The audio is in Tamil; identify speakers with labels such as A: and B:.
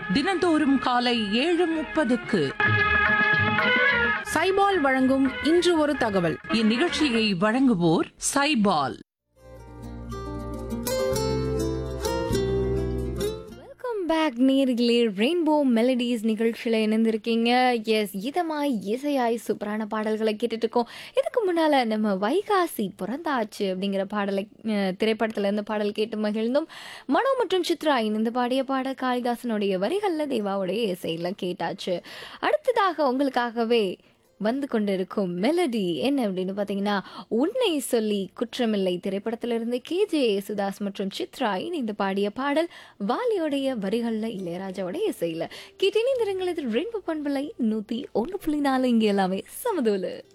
A: தினந்தோறும் காலை ஏழு முப்பதுக்கு
B: சைபால் வழங்கும் இன்று ஒரு தகவல்
A: இந்நிகழ்ச்சியை வழங்குவோர் சைபால்
C: வெல்கம் பேக் நேர்களே ரெயின்போ மெலடிஸ் நிகழ்ச்சியில் இணைந்திருக்கீங்க எஸ் இதமாய் இசையாய் சூப்பரான பாடல்களை கேட்டுட்டு இருக்கோம் இதுக்கு முன்னால் நம்ம வைகாசி பிறந்தாச்சு அப்படிங்கிற பாடலை அஹ், திரைப்படத்துல இருந்து பாடல் கேட்டு மகிழ்ந்தோம் மனோ மற்றும் சித்ரா இணைந்து பாடிய பாடல் காளிதாசனுடைய வரிகளில் தேவாவுடைய இசையில் கேட்டாச்சு அடுத்ததாக உங்களுக்காகவே வந்து கொண்டிருக்கும் மெலடி என்ன அப்படின்னு பார்த்தீங்கன்னா உன்னை சொல்லி குற்றமில்லை திரைப்படத்திலிருந்து கேஜே சுதாஸ் மற்றும் சித்ரா இணைந்து பாடிய பாடல் வாலியோடைய வரிகளில் இளையராஜாவோட இசையில் கேட்டினிந்திரங்கள் இது ரெண்டு பண்பலை நூற்றி ஒன்று புள்ளி நாலு இங்கே எல்லாமே சமதூலு